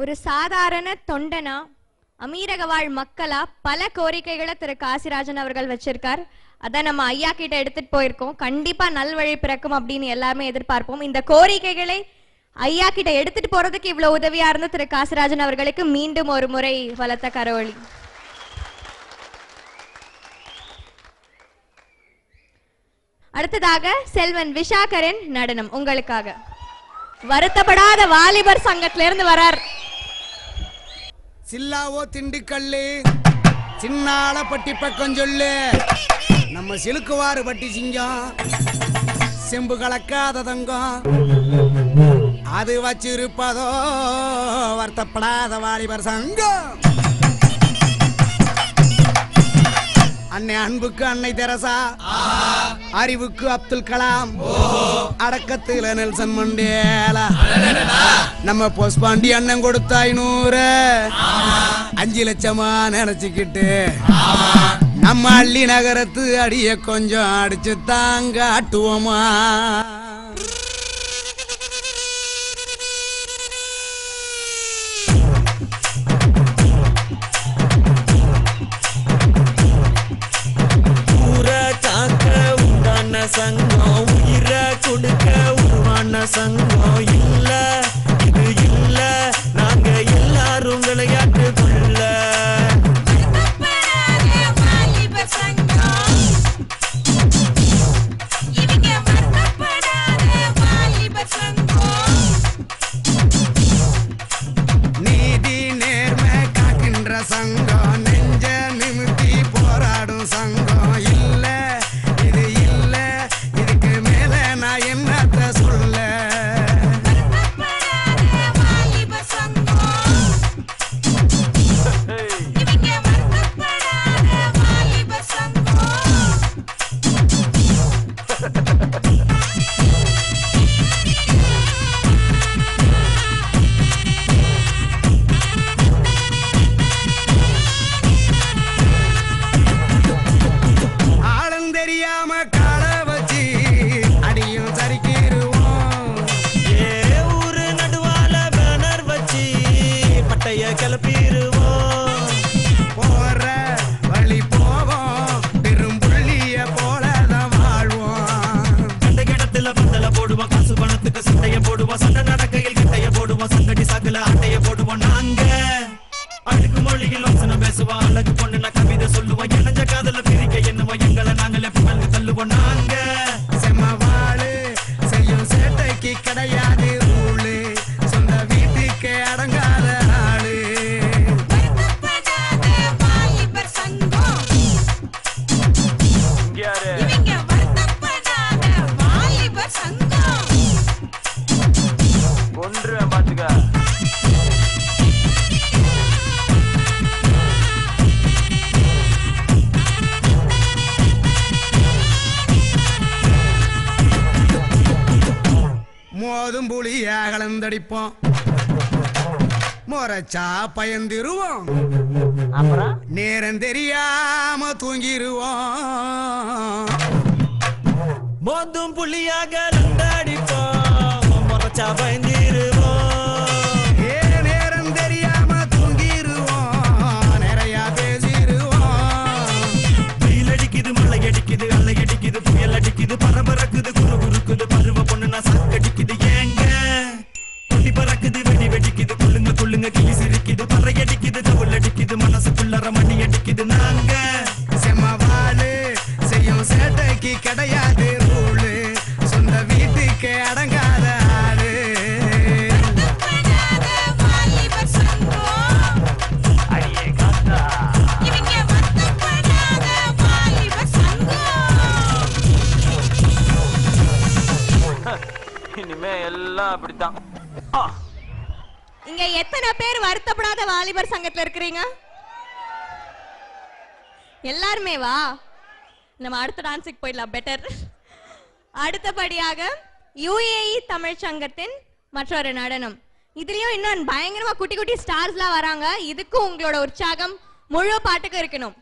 ஒரு சாதாரண தொண்டனா அமீரக வாழ் மக்களா பல கோரிக்கைகளை திரு காசிராஜன் அவர்கள் வச்சிருக்கார் அத நம்ம ஐயா கிட்ட எடுத்துட்டு போயிருக்கோம் கண்டிப்பா நல்வழி பிறக்கும் அப்படின்னு எல்லாருமே எதிர்பார்ப்போம் இந்த கோரிக்கைகளை ஐயா கிட்ட எடுத்துட்டு போறதுக்கு இவ்வளவு உதவியா இருந்த திரு காசிராஜன் அவர்களுக்கு மீண்டும் ஒரு முறை பலத்த கரவொளி அடுத்ததாக செல்வன் விஷாகரன் நடனம் உங்களுக்காக வருத்தப்படாத வாலிபர் சங்கத்துல இருந்து வரார் சில்லாவோ திண்டுக்கல்லு சின்னால பட்டி பக்கம் சொல்லு நம்ம சிலுக்குவாறு பட்டி சிங்கம் செம்பு கலக்காத தங்கம் அது வச்சிருப்பதோ வருத்தப்படாத வாலிபர் சங்கம் அன்னை அன்புக்கு அன்னை தெரசா அறிவுக்கு அப்துல் கலாம் அடக்கத்துல நெல்சன் மண்டேலா நம்ம போஸ்பாண்டி அண்ணன் கொடுத்த ஐநூறு அஞ்சு லட்சமா நினைச்சுக்கிட்டு நம்ம அள்ளி நகரத்து அடிய கொஞ்சம் அடிச்சு தாங்க ஆட்டுவோமா ஊரை காக்க உண்டான சங்கம் உயிரை கொடுக்க உருவான சங்கம் இல்ல இது இல்ல நாங்க எல்லாரும் விளையாட்டு கொள்ள நீதி நேர்மை காக்கின்ற சங்கம் நெஞ்ச நிமித்தி போராடும் சங்கம் இல்ல இது இல்ல இதுக்கு மேல நான் என்னத்த சொல்ல ஆளும் தெரியாம கால வச்சு அடியும் சரிக்கிருவோம் ஏ ஊரு நடுவால பேனர் வச்சு பட்டைய கிளப்பிடுவோம் போற வழி போவோம் பெரும் புள்ளிய போலதான் வாழ்வோம் கண்ட கிடத்துல பந்தல போடுவோம் காசு பணத்துக்கு சண்டைய போடுவோம் சண்டை நடக்கையில் கிட்டைய போடுவோம் சங்கடி சாக்குல அட்டைய போடுவோம் நாங்க அழுக்கு மொழியில் வசனம் பேசுவோம் அழகு பொண்ணு நான் கவிதை சொல்லுவோம் இணைஞ்ச காதல பிரிக்க என்னவோம் எங்களை நாங்களே புகழ்ந்து தள்ளுவோம் நாங்க செம்ம வாழு செய்யும் சேட்டைக்கு கிடையாது ரூலு சொந்த வீட்டுக்கு அடங்காத ஆளு கொன்றுவேன் பாத்துக்க மோதும் புளிய கலந்தடிப்போம் முறைச்சா பயந்திருவோம் அப்புறம் நேரம் தெரியாம தூங்கிருவோம் மோதும் புள்ளியாக அடிப்போம் முறைச்சா பயந்திருவோம் ஏ நேரம் தெரியாம தூங்கிருவோம் நிறைய பேசிருவோம் வெயில் அடிக்குது மழை அடிக்குது அலை அடிக்குது புயல் அடிக்குது பரபரக்குது குறு குறுக்குது பருவ பொண்ணு நான் சாக்கடிக்குது ஏங்க கொடி பறக்குது வெடி வெடிக்குது குள்ளுங்க குள்ளுங்க கிளி சிரிக்குது பறை அடிக்குது தவுள் அடிக்குது மனசுக்குள்ளற மணி அடிக்குது நாங்க செம்ம வாழு செய்யும் சேட்டைக்கு கிடையாது ரூலு சொந்த வீட்டுக்கு அடங்காத ஆளு அடியே காத்தா இனிமே எல்லாம் அப்படித்தான் ஆ, இங்க எத்தனை பேர் வருத்தப்படாத வாலிபர் சங்கத்துல இருக்கிறீங்க எல்லாருமே வா நம்ம அடுத்த டான்ஸுக்கு போயிடலாம் பெட்டர் அடுத்தபடியாக யுஏஇ தமிழ் சங்கத்தின் மற்றொரு நடனம் இதுலயும் இன்னும் பயங்கரமா குட்டி குட்டி ஸ்டார்ஸ்லாம் வராங்க இதுக்கும் உங்களோட உற்சாகம் முழு பாட்டுக்கு இருக்கணும்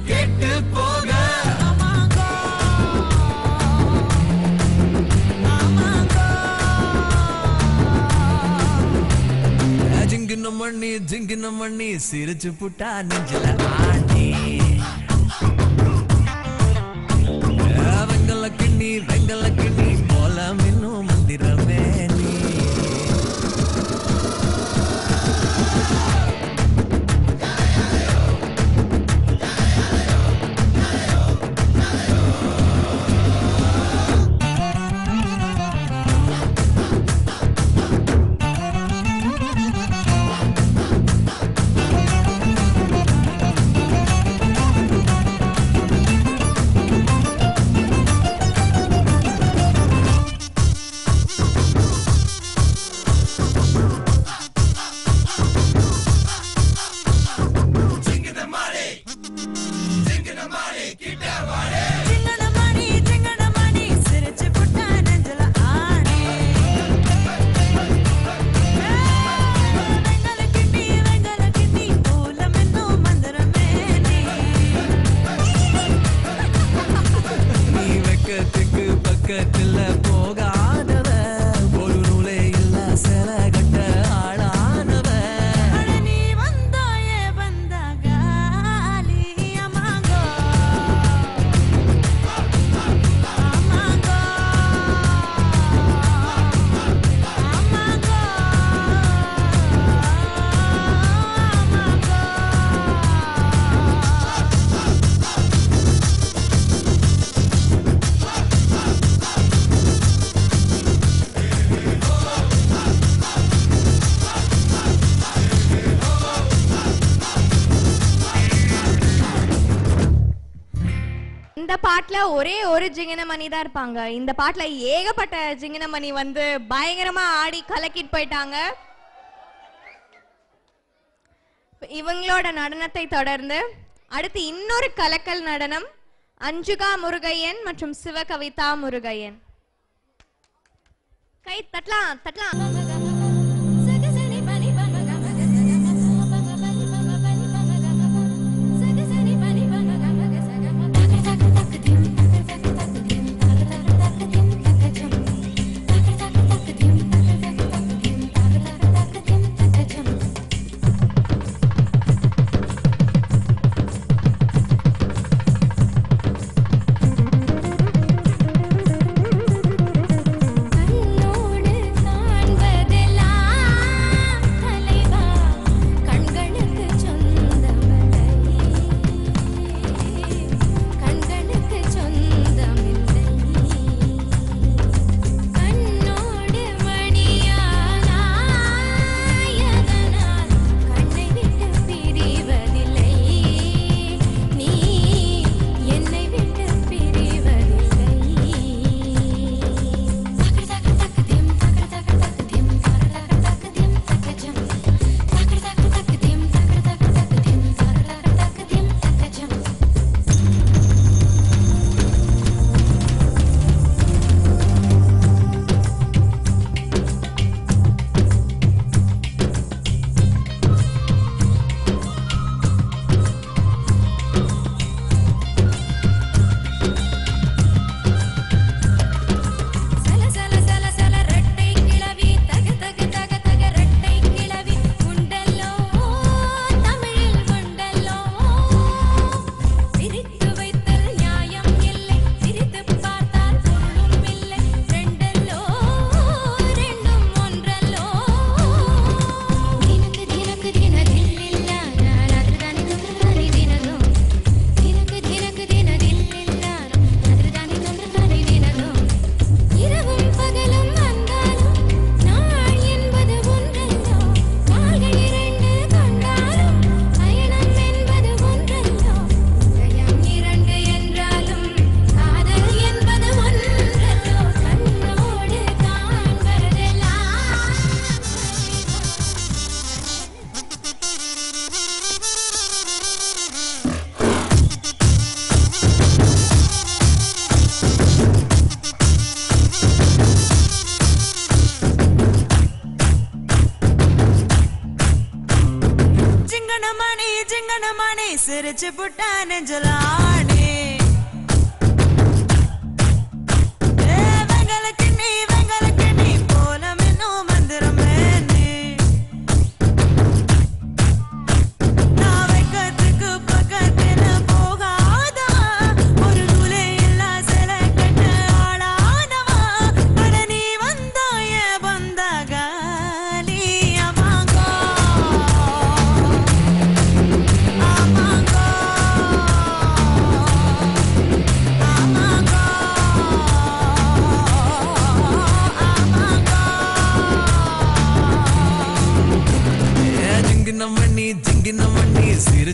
கெட்டு போக ஜிங்கின மண்ணி ஜிங்கின மண்ணி சிரிச்சு புட்டா நெஞ்சில ஆண்டி வெங்கல கிண்ணி வெங்கல கிண்ணி போல மின்னும் மந்திரமே நீ சிங்கனமணி சிங்கனமணி சிரிச்சு புட்டா நெஞ்சில ஆணி வெங்கல கிண்ணி வெங்கல கிண்ணி மூலம் என்னும் மந்திரமே நீ நீ வெக்கத்துக்கு பக்கத்துல போகாதவ ஒரு நூலே இல்ல சில கட்ட ஆளானவ அட நீ வந்தாயே வந்த காலி அமாங்கோ அமாங்கோ அமாங்கோ அமாங்கோ இந்த பாட்டுல ஒரே ஒரு ஜிங்கினமணி தான் இருப்பாங்க இந்த பாட்டுல ஏகப்பட்ட ஜிங்கினமணி வந்து பயங்கரமா ஆடி கலக்கிட்டு போயிட்டாங்க இவங்களோட நடனத்தை தொடர்ந்து அடுத்து இன்னொரு கலக்கல் நடனம் அஞ்சுகா முருகையன் மற்றும் சிவகவிதா முருகையன் கை தட்டலாம் தட்டலாம் கண்ணோடு காண்பது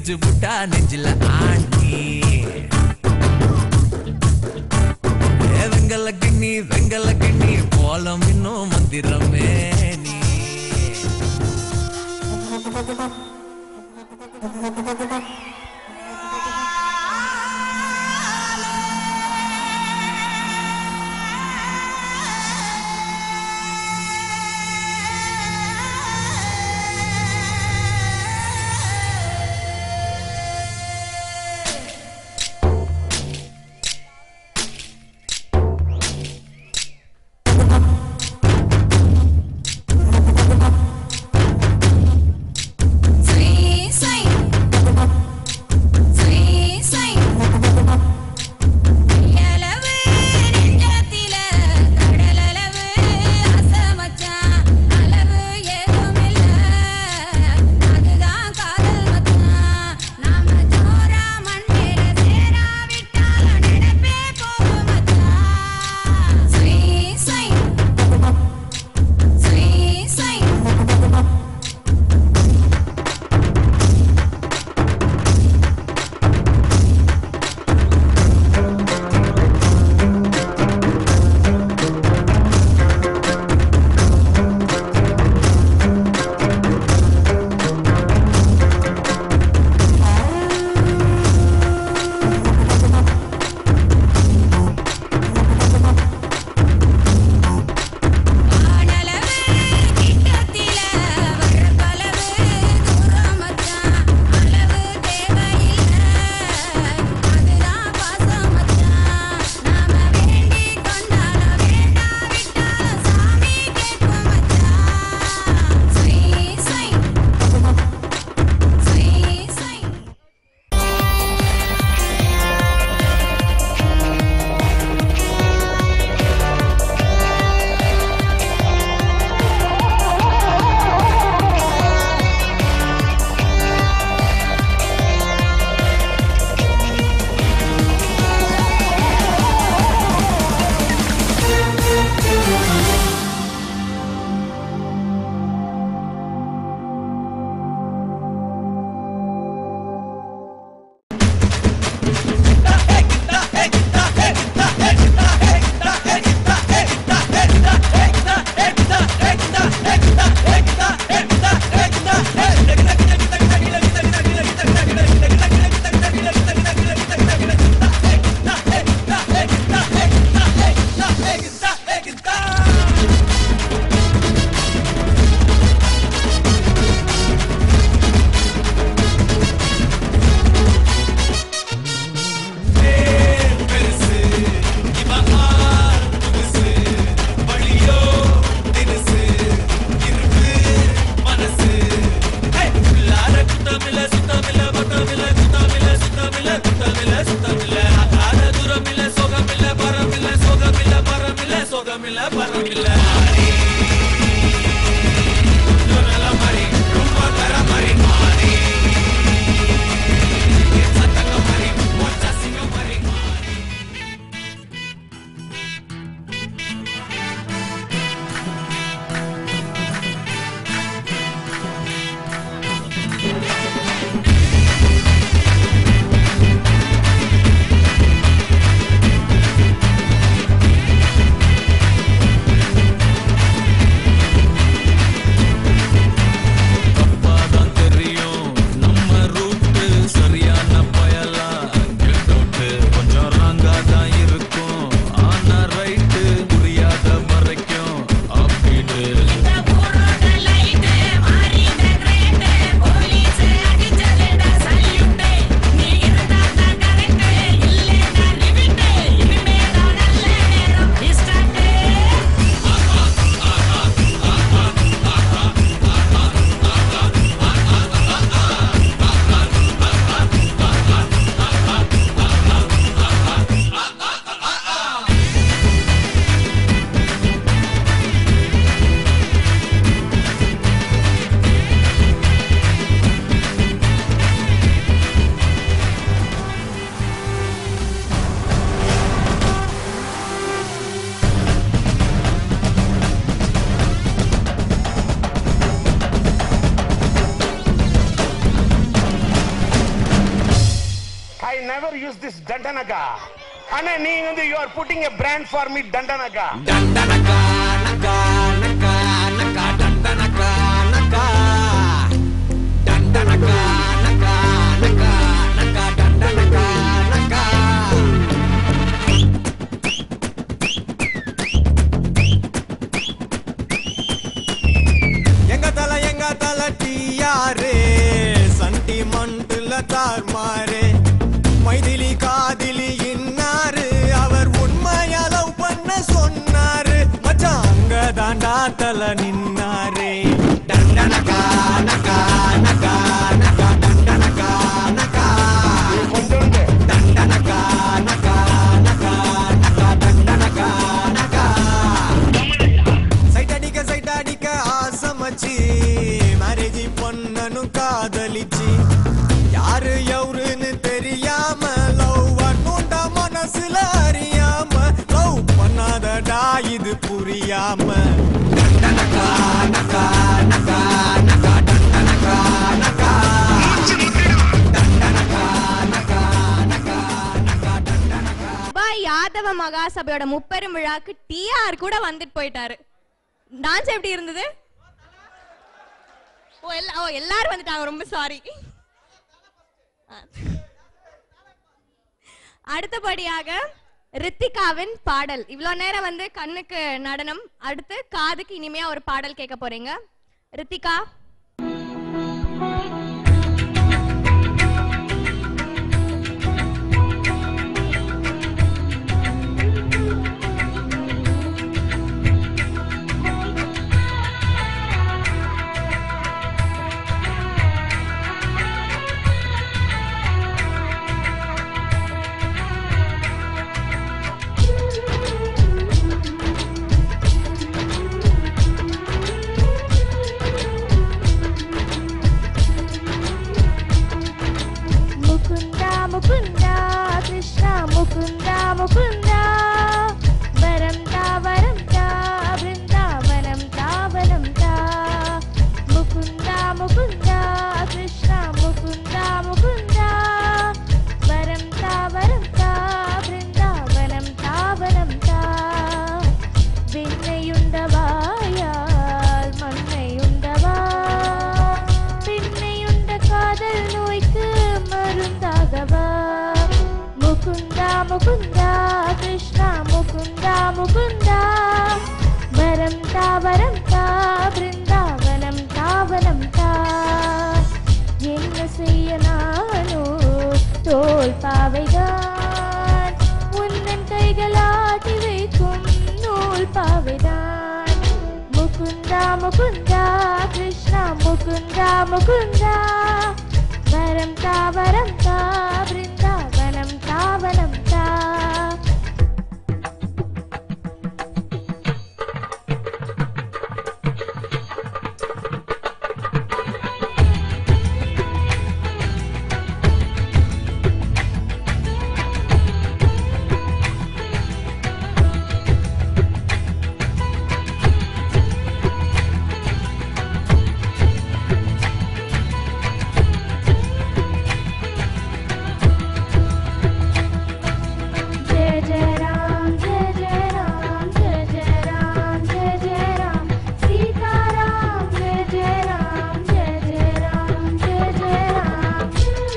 சிரிச்சு புட்டா நெஞ்சில ஆண்டி ஏ வெங்கல கிண்ணி வெங்கல கிண்ணி போலம் இன்னும் மந்திரமே நீ Sweet, sweet. Sweet, sweet. எலவு நெஞ்சத்தில கடலளவு அசமச்சான் அளவு ஏதுமில்ல அதுதான் காதல் மச்சான் நாம ஜோரா மண்ணில சேராவிட்டாலும் நினைப்பே போகும் மச்சான் Sweet, sweet. Sweet, sweet. வானளவு கிட்டத்தில வரப்பளவு தூரம் மச்சான் அளவு தேவையில்ல அதுதான் பாசம் மச்சான் நாம வேண்டி கொண்டாட வேண்டாவிட்டாலும் சாமி கேட்கும் மச்சான் ஸ்வீட் ஸ்வீட் ஸ்வீட் ஸ்வீட் பெருசு இவன் ஆர் புதுசு வழியோ தினுசு இருப்பு மனசு உள்ளார குத்தமில்ல சுத்தமில்ல பத்தமில்ல குத்தமில்ல சுத்தமில்ல குத்தமில்ல சுத்தமில்ல அகார தூரமில்ல சோகமில்ல பரமில்ல சோகமில்ல பரமில்ல சோகமில்ல பரமில்ல மாறி நல்ல மாதிரி ரொம்ப தர மாதிரி மாறி சத்தங்க மாதிரி மொச்ச சிங்கம் மாதிரி மாறி Sweet, டு யூஸ் திஸ் தண்டனகா அண்ணா நீ வந்து you are putting a brand for me தண்டனகா டண்டனக்கா நக்கா நக்கா நக்கா டண்டனக்கா நக்கா டண்டனக்கா நக்கா நக்கா நக்கா டண்டனக்கா நக்கா எங்க தல எங்க தல டியாரு சண்டிமண்டுல தார்மாரு மைதிலி காதிலி இன்னாரு அவர் உண்மையா லவ் பண்ண சொன்னாரு மச்சான் அங்க தாண்டா தல நின்னாரு டண்டனக்கா நக்கா நக்கா நக்கா டண்டனக்கா நக்கா கொஞ்சோண்டு டண்டனக்கா நக்கா நக்கா நக்கா டண்டனக்கா நக்கா சைட் அடிக்க சைட் அடிக்க ஆசமச்சு மேரேஜ் பொண்ணனும் காதலிச்சு யாரு எவருன்னு தெரியாம லவ் பண்ணுண்டா மனசுல அறியாம லவ் பண்ணாதடா இது புரியாம டண்டனக்கா நக்கா நக்கா நக்கா டண்டனக்கா நக்கா டண்டனக்கா நக்கா நக்கா நக்கா டண்டனக்கா துபாய் யாதவ மகாசபையோட முப்பெரும் விழாக்கு டிஆர் கூட வந்துட்டு போயிட்டாரு டான்ஸ் எப்படி இருந்தது ஓ எல்லா ஓ எல்லாரும் வந்துட்டாங்க ரொம்ப சாரி அடுத்தபடியாக ரித்திகாவின் பாடல் இவ்வளோ நேரம் வந்து கண்ணுக்கு நடனம் அடுத்து காதுக்கு இனிமையா ஒரு பாடல் கேட்க போறீங்க ரித்திகா ಮುಕುಂದ ಮುಕುಂದ ಕೃಷ್ಣ ಮುಕುಂದ ಮುಕುಂದ ವರಂ ತಾ ವರಂ ತಾ ಬೃಂದಾವನಂ ತಾವನಂ ತಾ ಮುಕುಂದ ಮುಕುಂದ ಕೃಷ್ಣ ಮುಕುಂದ ಮುಕುಂದ ವರಂ ತಾ ವರಂ ತಾ ಬೃಂದಾವನಂ ತಾವನಂ ತಾ விண்ணையுண்டவாயால் மண்ணையுண்டவா பின்னையுண்ட காதல் நோய்க்கு மருந்தாகவா முகுந்தா முகுந்தா கிருஷ்ணா முகுந்தா முகுந்தா வரம் தா வரம் தா பிருந்தாவனம் தாவனம் தா என்ன செய்ய நானோ தோல் பாவைதான் உன்னன் கைகளாட்டி வைக்கும் நூல் பாவைதான் முகுந்தா முகுந்தா கிருஷ்ணா முகுந்தா முகுந்தா வரம் தா வரம் தா பிருந்தாவனம் தாவனம் தா जय जय राम जय जय राम जय जय राम जय जय राम सीता राम जय जय राम जय जय राम जय जय राम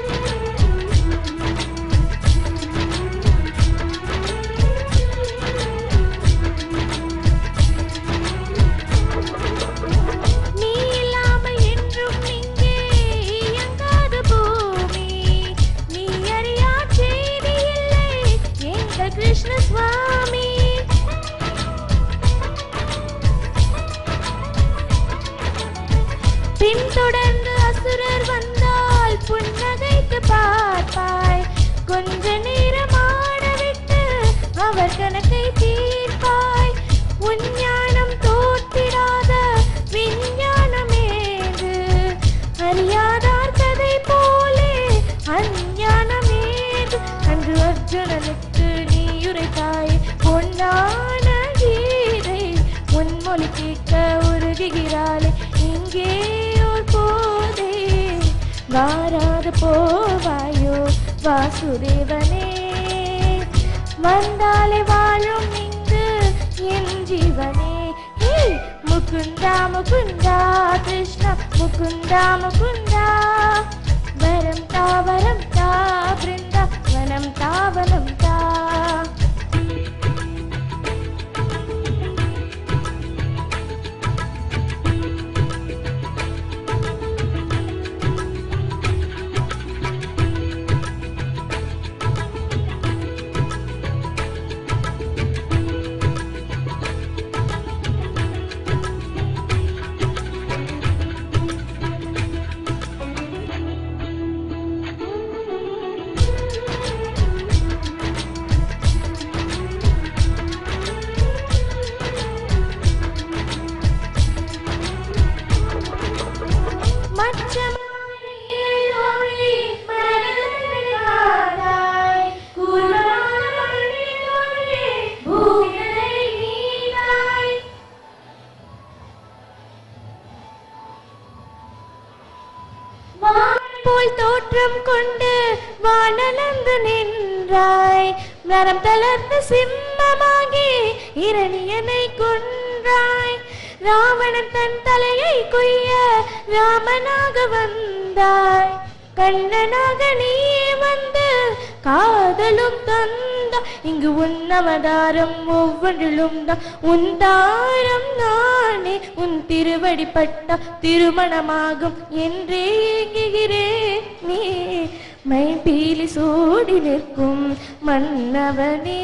நீ இல்லாம என்றும் இங்கே இயங்காத பூமி நீ அறியா செய்தி இல்லை எங்கள் கிருஷ்ண சுவாமி பின்தொடர்ந்து அசுரர் வந்தால் புன்னகைத்து பார்ப்பாய் கொஞ்ச நேரம் ஆடவிட்டு அவர் கணக்கை தீர்ப்பாய் உன் ஞானம் தோற்றிடாத விஞ்ஞானமேது அறியாதார் கதை போலே அஞ்ஞானமேது அன்று அர்ஜுனனுக்கு நீ உரைத்தாய் பொன்னான கீதை முன்மொழி கேட்க உருகுகிறாளே இங்கே ஒரு போதே வாராது போவாயோ வாசுதேவனே வந்தாலே வாழும் இங்கு என் ஜீவனே ஹே முகுந்தா முகுந்தா கிருஷ்ணா முகுந்தா முகுந்தா வரம் தா வரம் தா பிருந்தா வனம் தா வனம் தா போல் தோற்றம் கொண்டு வானலந்து நின்றாய் மரம் தளர்ந்து சிம்மமாகி இரணியனை கொன்றாய் ராவணன் தன் தலையை கொய்ய ராமனாக வந்தாய் கண்ணனாக நீ வந்து காதலும் தந்தா இங்கு உன் அவதாரம் ஒவ்வொன்றிலும் தான் உன் தாரம் நானே உன் திருவடி பட்டா திருமணமாகும் என்றே ஏங்குகிறேன் நீ மை பீலி சூடி நிற்கும் மன்னவனே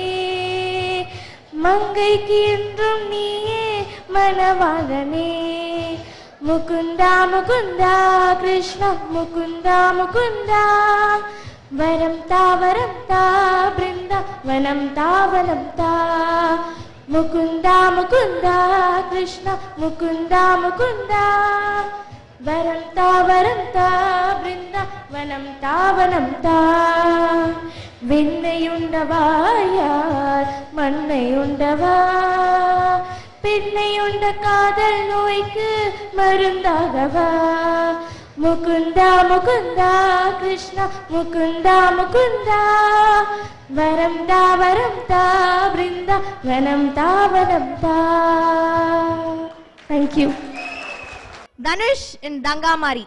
மங்கைக்கு என்றும் நீயே மணவாளனே முகுந்தா முகுந்தா கிருஷ்ணா முகுந்தா முகுந்தா வரம் தா வரம் தா பிருந்தா வனம் தா வனம் தா முகுந்தா முகுந்தா கிருஷ்ணா முகுந்தா முகுந்தா வரம் தா வரம் தா பிருந்தா வனம் தா வனம் தா வெண்ணையுண்டவா யார் மண்ணையுண்டவா பெண்ணையுண்ட காதல் நோய்க்கு மருந்தாகவா முகுந்தா முகுந்தா கிருஷ்ணா முகுந்தா முகுந்தா வரம் தா வரம் தா பிருந்தா வனம் தா வனம் தா தேங்க்யூ தனுஷ் இன் தங்காமாரி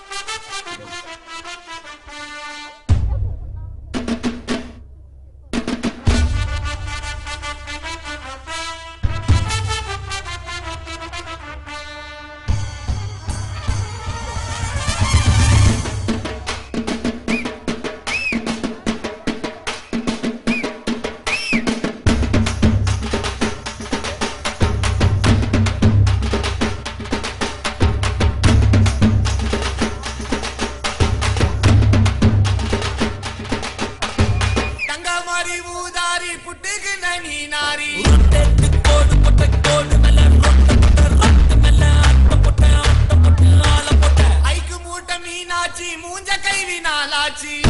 தங்கமாரி ஊதாரி புட்டுக்கு நனி நாரி ஐக்கு மூட்ட மீனாச்சி மூஞ்ச கைவி நாளாச்சி